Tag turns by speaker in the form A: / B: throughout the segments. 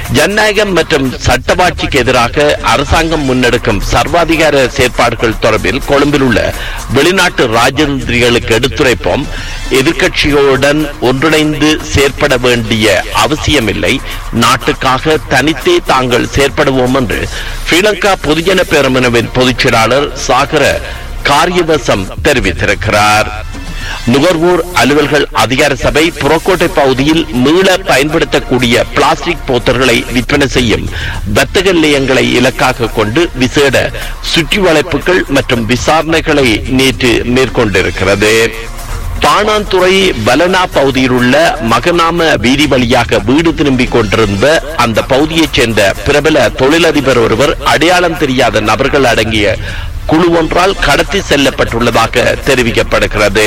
A: ஜனநாயகம் மற்றும் சட்டவாட்சிக்கு எதிராக அரசாங்கம் முன்னெடுக்கும் சர்வாதிகார செயற்பாடுகள் தொடர்பில் கொழும்பில் உள்ள வெளிநாட்டு ராஜதந்திரிகளுக்கு எடுத்துரைப்போம் எதிர்க்கட்சிகளுடன் ஒன்றிணைந்து செயற்பட வேண்டிய அவசியமில்லை நாட்டுக்காக தனித்தே தாங்கள் செயற்படுவோம் என்று ஸ்ரீலங்கா பொதுஜன பேரமுனவின் பொதுச் செயலாளர் சாகர காரியவசம் தெரிவித்திருக்கிறார் நுகர்வோர் அலுவல்கள் அதிகார சபை புறக்கோட்டை பகுதியில் மீள பயன்படுத்தக்கூடிய பிளாஸ்டிக் போத்தர்களை விற்பனை செய்யும் வர்த்தக நிலையங்களை இலக்காக கொண்டு விசேட சுற்றி வளைப்புகள் மற்றும் விசாரணைகளை நேற்று மேற்கொண்டிருக்கிறது பாணாந்துறை பலனா பகுதியில் உள்ள மகநாம வீதி வழியாக வீடு திரும்பிக் கொண்டிருந்த அந்த பகுதியைச் சேர்ந்த பிரபல தொழிலதிபர் ஒருவர் அடையாளம் தெரியாத நபர்கள் அடங்கிய குழு ஒன்றால் கடத்தி செல்லப்பட்டுள்ளதாக தெரிவிக்கப்படுகிறது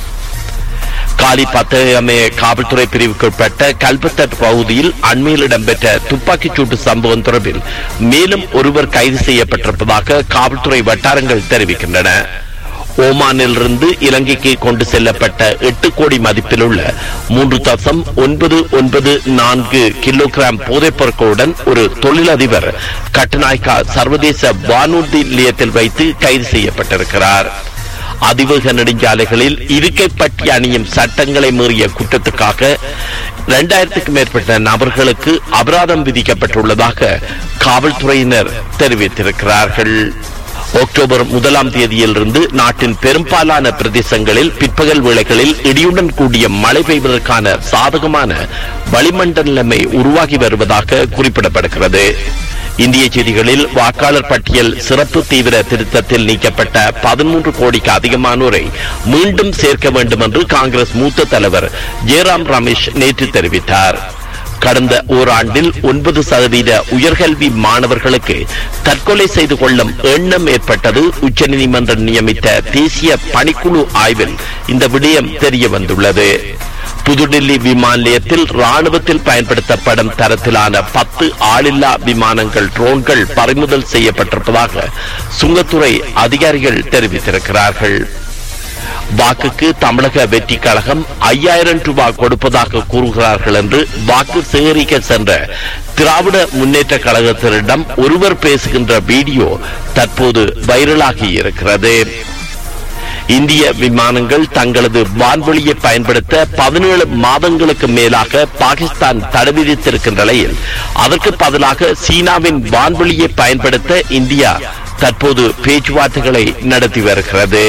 A: காலி பத்தகமே காவல்துறை பிரிவுக்குட்பட்ட கல்பத்தட் பகுதியில் அண்மையில் இடம்பெற்ற துப்பாக்கிச் சூட்டு சம்பவம் தொடர்பில் மேலும் ஒருவர் கைது செய்யப்பட்டிருப்பதாக காவல்துறை வட்டாரங்கள் தெரிவிக்கின்றன ஓமானிலிருந்து இலங்கைக்கு கொண்டு செல்லப்பட்ட எட்டு கோடி மதிப்பில் உள்ள மூன்று தசம் ஒன்பது ஒன்பது நான்கு கிலோகிராம் போதைப் பொருட்களுடன் ஒரு தொழிலதிபர் கட்டுநாய்க்கா சர்வதேச வானூர்தி நிலையத்தில் வைத்து கைது செய்யப்பட்டிருக்கிறார் அதிவேக நெடுஞ்சாலைகளில் இருக்கை பட்டி அணியும் சட்டங்களை மீறிய குற்றத்துக்காக இரண்டாயிரத்துக்கும் மேற்பட்ட நபர்களுக்கு அபராதம் விதிக்கப்பட்டுள்ளதாக காவல்துறையினர் தெரிவித்திருக்கிறார்கள் அக்டோபர் முதலாம் தேதியிலிருந்து நாட்டின் பெரும்பாலான பிரதேசங்களில் பிற்பகல் வேளைகளில் இடியுடன் கூடிய மழை பெய்வதற்கான சாதகமான வளிமண்டல நிலைமை உருவாகி வருவதாக குறிப்பிடப்படுகிறது இந்திய செய்திகளில் வாக்காளர் பட்டியல் சிறப்பு தீவிர திருத்தத்தில் நீக்கப்பட்ட பதிமூன்று கோடிக்கு அதிகமானோரை மீண்டும் சேர்க்க வேண்டும் என்று காங்கிரஸ் மூத்த தலைவர் ஜெயராம் ரமேஷ் நேற்று தெரிவித்தார் கடந்த ஓராண்டில் ஒன்பது சதவீத உயர்கல்வி மாணவர்களுக்கு தற்கொலை செய்து கொள்ளும் எண்ணம் ஏற்பட்டது உச்சநீதிமன்றம் நியமித்த தேசிய பணிக்குழு ஆய்வில் இந்த விடயம் தெரிய வந்துள்ளது புதுடில்லி விமான நிலையத்தில் ராணுவத்தில் பயன்படுத்தப்படும் தரத்திலான பத்து ஆளில்லா விமானங்கள் ட்ரோன்கள் பறிமுதல் செய்யப்பட்டிருப்பதாக சுங்கத்துறை அதிகாரிகள் தெரிவித்திருக்கிறார்கள் வாக்குக்கு தமிழக வெற்றி கழகம் ஐயாயிரம் ரூபாய் கொடுப்பதாக கூறுகிறார்கள் என்று வாக்கு சேகரிக்க சென்ற திராவிட முன்னேற்ற கழகத்தினரிடம் ஒருவர் பேசுகின்ற வீடியோ தற்போது வைரலாகி இருக்கிறது இந்திய விமானங்கள் தங்களது வான்வெளியை பயன்படுத்த பதினேழு மாதங்களுக்கு மேலாக பாகிஸ்தான் தடை விதித்திருக்கின்ற நிலையில் அதற்கு பதிலாக சீனாவின் வான்வெளியை பயன்படுத்த இந்தியா தற்போது பேச்சுவார்த்தைகளை நடத்தி வருகிறது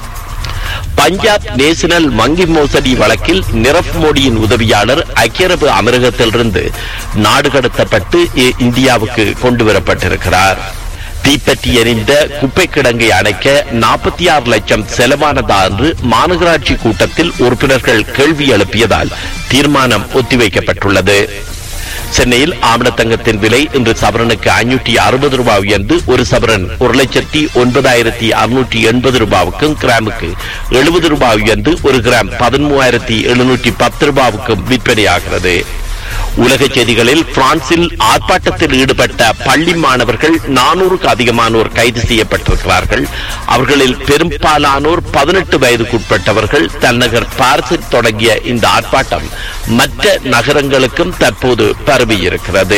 A: பஞ்சாப் நேஷனல் வங்கி மோசடி வழக்கில் நிரவ் மோடியின் உதவியாளர் ஐக்கிய அரபு அமீரகத்திலிருந்து நாடு கடத்தப்பட்டு இ- இந்தியாவுக்கு கொண்டு வரப்பட்டிருக்கிறார் தீப்பற்றி எரிந்த குப்பை கிடங்கை அணைக்க நாற்பத்தி ஆறு லட்சம் செலவானதா என்று மாநகராட்சி கூட்டத்தில் உறுப்பினர்கள் கேள்வி எழுப்பியதால் தீர்மானம் ஒத்திவைக்கப்பட்டுள்ளது சென்னையில் ஆமணத்தங்கத்தின் விலை இன்று சவரனுக்கு ஐநூற்றி அறுபது ரூபாய் உயர்ந்து ஒரு சவரன் ஒரு லட்சத்தி ஒன்பதாயிரத்தி அறுநூற்றி எண்பது ரூபாவுக்கும் கிராமுக்கு எழுபது ரூபாய் உயர்ந்து ஒரு கிராம் பதிமூவாயிரத்தி எழுநூற்றி பத்து ரூபாவுக்கும் விற்பனையாகிறது உலக செய்திகளில் பிரான்சில் ஆர்ப்பாட்டத்தில் ஈடுபட்ட பள்ளி மாணவர்கள் நானூறுக்கு அதிகமானோர் கைது செய்யப்பட்டிருக்கிறார்கள் அவர்களில் பெரும்பாலானோர் பதினெட்டு வயதுக்குட்பட்டவர்கள் தன்னகர் பாரிஸில் தொடங்கிய இந்த ஆர்ப்பாட்டம் மற்ற நகரங்களுக்கும் தற்போது பரவியிருக்கிறது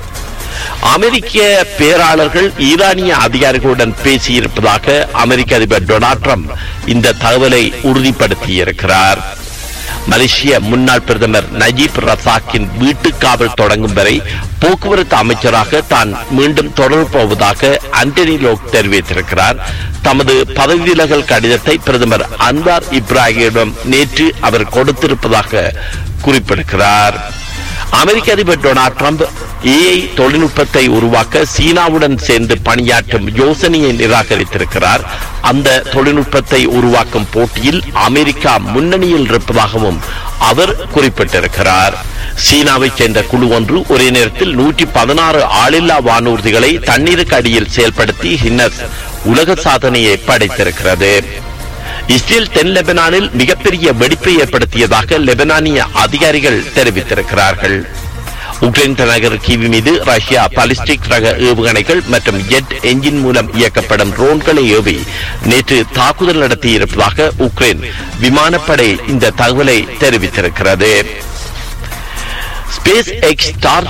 A: அமெரிக்க பேராளர்கள் ஈரானிய அதிகாரிகளுடன் பேசியிருப்பதாக அமெரிக்க அதிபர் டொனால்ட் ட்ரம்ப் இந்த தகவலை உறுதிப்படுத்தியிருக்கிறார் மலேசிய முன்னாள் பிரதமர் நஜீப் ரசாக்கின் வீட்டு காவல் தொடங்கும் வரை போக்குவரத்து அமைச்சராக தான் மீண்டும் தொடரப் போவதாக அண்டனி லோக் தெரிவித்திருக்கிறார் தமது பதவி விலகல் கடிதத்தை பிரதமர் அன்வார் இப்ராஹிமிடம் நேற்று அவர் கொடுத்திருப்பதாக குறிப்பிடுகிறார் அமெரிக்க அதிபர் டொனால்ட் ட்ரம்ப் ஏஐ தொழில்நுட்பத்தை உருவாக்க சீனாவுடன் சேர்ந்து பணியாற்றும் யோசனையை நிராகரித்திருக்கிறார் அந்த தொழில்நுட்பத்தை உருவாக்கும் போட்டியில் அமெரிக்கா முன்னணியில் இருப்பதாகவும் அவர் குறிப்பிட்டிருக்கிறார் சீனாவைச் சேர்ந்த குழு ஒன்று ஒரே நேரத்தில் நூற்றி பதினாறு ஆளில்லா வானூர்திகளை தண்ணீருக்கு அடியில் செயல்படுத்தி ஹின்னஸ் உலக சாதனையை படைத்திருக்கிறது இஸ்ரேல் தென் லெபனானில் மிகப்பெரிய வெடிப்பை ஏற்படுத்தியதாக லெபனானிய அதிகாரிகள் தெரிவித்திருக்கிறார்கள் உக்ரைன் தலைநகர் கீவி மீது ரஷ்யா பாலிஸ்டிக் ரக ஏவுகணைகள் மற்றும் ஜெட் என்ஜின் மூலம் இயக்கப்படும் ட்ரோன்களை ஏவி நேற்று தாக்குதல் நடத்தியிருப்பதாக உக்ரைன் விமானப்படை இந்த தகவலை தெரிவித்திருக்கிறது ஸ்பேஸ் எக்ஸ் ஸ்டார்